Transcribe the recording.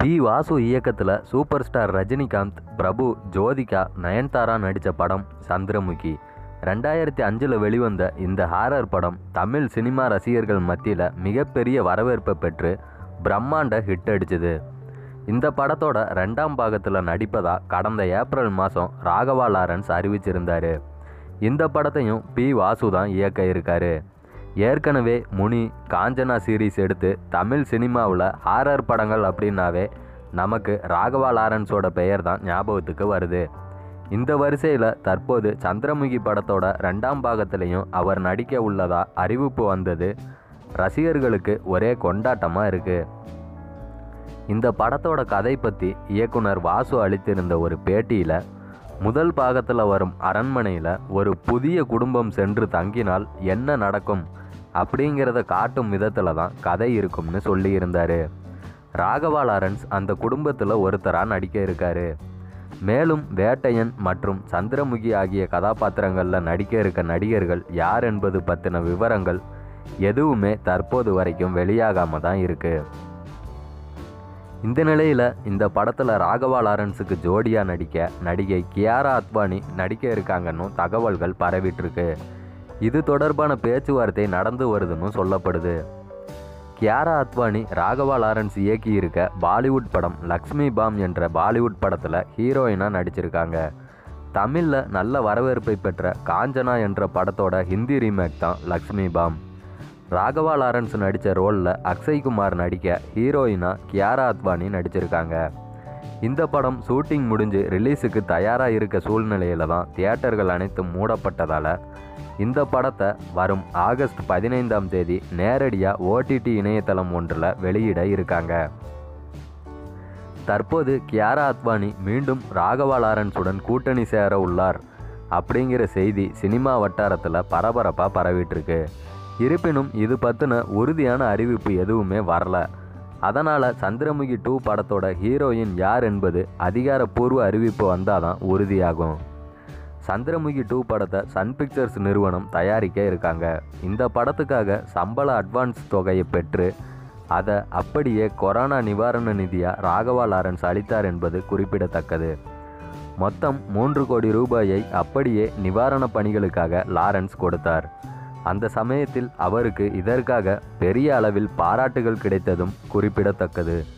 B Vasu இயக்கத்தில் super star Rajinikanth Prabhu Jyothika Nayanthara நடித்த படம் சந்திரமுகி ரெண்டாயிரத்தி அஞ்சில் வெளிவந்த இந்த ஹாரர் படம் தமிழ் சினிமா ரசிகர்கள் மத்தியில் மிகப்பெரிய வரவேற்பை பெற்று பிரம்மாண்ட ஹிட் அடிச்சுது இந்த படத்தோட ரெண்டாம் பாகத்தில் நடிப்பதா கடந்த ஏப்ரல் மாதம் ராகவா லாரன்ஸ் அறிவிச்சிருந்தாரு இந்த படத்தையும் பி வாசு தான் இயக்க இருக்காரு ஏற்கனவே முனி காஞ்சனா சீரீஸ் எடுத்து தமிழ் சினிமாவில் ஹாரர் படங்கள் அப்படின்னாவே நமக்கு ராகவா லாரன்ஸோட பெயர் தான் ஞாபகத்துக்கு வருது இந்த வரிசையில் தற்போது சந்திரமுகி படத்தோட ரெண்டாம் பாகத்திலையும் அவர் நடிக்க உள்ளதா அறிவிப்பு வந்தது ரசிகர்களுக்கு ஒரே கொண்டாட்டமாக இருக்குது இந்த படத்தோட கதை பற்றி இயக்குனர் வாசு அளித்திருந்த ஒரு பேட்டியில் முதல் பாகத்தில் வரும் அரண்மனையில் ஒரு புதிய குடும்பம் சென்று தங்கினால் என்ன நடக்கும் அப்படிங்கிறத காட்டும் விதத்தில் தான் கதை இருக்கும்னு சொல்லியிருந்தார் ராகவா லாரன்ஸ் அந்த குடும்பத்தில் ஒருத்தராக நடிக்க இருக்காரு மேலும் வேட்டையன் மற்றும் சந்திரமுகி ஆகிய கதாபாத்திரங்களில் நடிக்க இருக்க நடிகர்கள் யார் என்பது பற்றின விவரங்கள் எதுவுமே தற்போது வரைக்கும் வெளியாகாம தான் இருக்குது இந்த நிலையில் இந்த படத்தில் ராகவா லாரன்ஸுக்கு ஜோடியாக நடிக்க நடிகை கியாரா அத்வானி நடிக்க இருக்காங்கன்னு தகவல்கள் பரவிட்டுருக்கு இது தொடர்பான பேச்சுவார்த்தை நடந்து வருதுன்னு சொல்லப்படுது கியாரா அத்வானி ராகவா லாரன்ஸ் இயக்கியிருக்க பாலிவுட் படம் லக்ஷ்மி பாம் என்ற பாலிவுட் படத்தில் ஹீரோயினாக நடிச்சிருக்காங்க தமிழில் நல்ல வரவேற்பை பெற்ற காஞ்சனா என்ற படத்தோட ஹிந்தி ரீமேக் தான் லக்ஷ்மி பாம் ராகவா லாரன்ஸ் நடித்த ரோலில் அக்ஷய்குமார் நடிக்க ஹீரோயினாக கியாரா அத்வானி நடிச்சிருக்காங்க இந்த படம் ஷூட்டிங் முடிஞ்சு ரிலீஸுக்கு தயாராக இருக்க சூழ்நிலையில் தான் தியேட்டர்கள் அனைத்தும் மூடப்பட்டதால் இந்த படத்தை வரும் ஆகஸ்ட் பதினைந்தாம் தேதி நேரடியாக ஓடிடி இணையதளம் ஒன்றில் வெளியிட இருக்காங்க தற்போது கியாரா அத்வானி மீண்டும் ராகவா லாரன்ஸுடன் கூட்டணி சேர உள்ளார் அப்படிங்கிற செய்தி சினிமா வட்டாரத்தில் பரபரப்பாக பரவிட்டுருக்கு இருப்பினும் இது பற்றின உறுதியான அறிவிப்பு எதுவுமே வரல அதனால் சந்திரமுகி டூ படத்தோட ஹீரோயின் யார் என்பது அதிகாரப்பூர்வ அறிவிப்பு வந்தால் தான் உறுதியாகும் சந்திரமுகி டூ படத்தை சன் பிக்சர்ஸ் நிறுவனம் தயாரிக்க இருக்காங்க இந்த படத்துக்காக சம்பள அட்வான்ஸ் தொகையை பெற்று அதை அப்படியே கொரோனா நிவாரண நிதியாக ராகவா லாரன்ஸ் அளித்தார் என்பது குறிப்பிடத்தக்கது மொத்தம் மூன்று கோடி ரூபாயை அப்படியே நிவாரணப் பணிகளுக்காக லாரன்ஸ் கொடுத்தார் அந்த சமயத்தில் அவருக்கு இதற்காக பெரிய அளவில் பாராட்டுகள் கிடைத்ததும் குறிப்பிடத்தக்கது